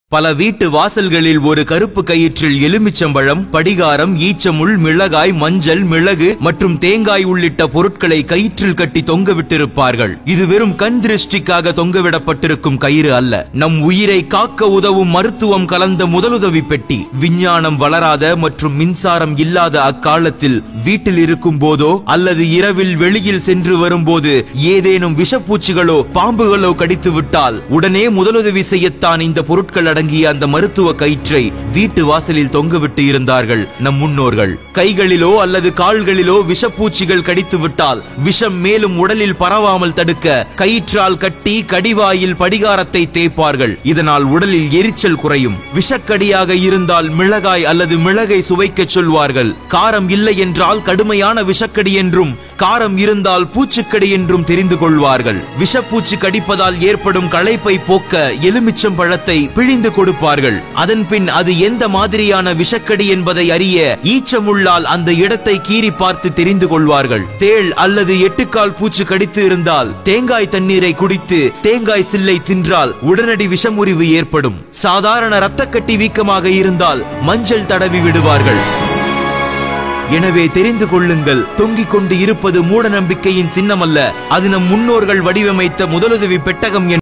பல வீட்டு வாசல்களில் ஒரு கருப்பு கயிற்றில் எலுமிச்சம்பழம் படிகாரம் ஈச்சமுள் மிளகாய் மஞ்சள் மிளகு மற்றும் தேங்காய் உள்ளிட்ட பொருட்களை கயிற்றில் கட்டி தொங்கவிட்டிருப்பார்கள் இது வெறும் கண் திருஷ்டிக்காக தொங்கவிடப்பட்டிருக்கும் கயிறு அல்ல நம் உயிரை காக்க உதவும் மருத்துவம் கலந்த முதலுதவி பெட்டி விஞ்ஞானம் வளராத மற்றும் மின்சாரம் இல்லாத அக்காலத்தில் வீட்டில் இருக்கும் போதோ அல்லது இரவில் வெளியில் சென்று வரும்போது ஏதேனும் விஷப்பூச்சிகளோ பாம்புகளோ கடித்து விட்டால் உடனே முதலுதவி செய்யத்தான் இந்த பொருட்கள் அடங்கிய அந்த மருத்துவ கயிற்றை வீட்டு வாசலில் தொங்கவிட்டு இருந்தார்கள் நம் முன்னோர்கள் கைகளிலோ அல்லது கால்களிலோ விஷப்பூச்சிகள் கடித்து விட்டால் விஷம் மேலும் உடலில் பரவாமல் தடுக்க கயிற்றால் கட்டி கடிவாயில் படிகாரத்தை தேய்ப்பார்கள் இதனால் உடலில் எரிச்சல் குறையும் விஷக்கடியாக இருந்தால் மிளகாய் அல்லது மிளகை சுவைக்கச் சொல்வார்கள் காரம் இல்லை என்றால் கடுமையான விஷக்கடி என்றும் காரம் இருந்தால் பூச்சிக்கடி என்றும் தெரிந்து கொள்வார்கள் விஷப்பூச்சி கடிப்பதால் ஏற்படும் களைப்பை போக்க எலுமிச்சம் பழத்தை பிழிந்து கொடுப்பார்கள் அதன் பின் அது எந்த மாதிரியான விஷக்கடி என்பதை அறிய ஈச்சமுள்ளால் அந்த இடத்தை கீறி பார்த்து தெரிந்து கொள்வார்கள் தேள் அல்லது எட்டுக்கால் பூச்சி கடித்து இருந்தால் தேங்காய் தண்ணீரை குடித்து தேங்காய் சில்லை தின்றால் உடனடி விஷமுறிவு ஏற்படும் சாதாரண இரத்தக்கட்டி வீக்கமாக இருந்தால் மஞ்சள் தடவி விடுவார்கள் எனவே தெரிந்து கொள்ளுங்கள் தொங்கிக் கொண்டு இருப்பது மூட நம்பிக்கையின் சின்னமல்ல அது நம் முன்னோர்கள் வடிவமைத்த முதலுதவி பெட்டகம்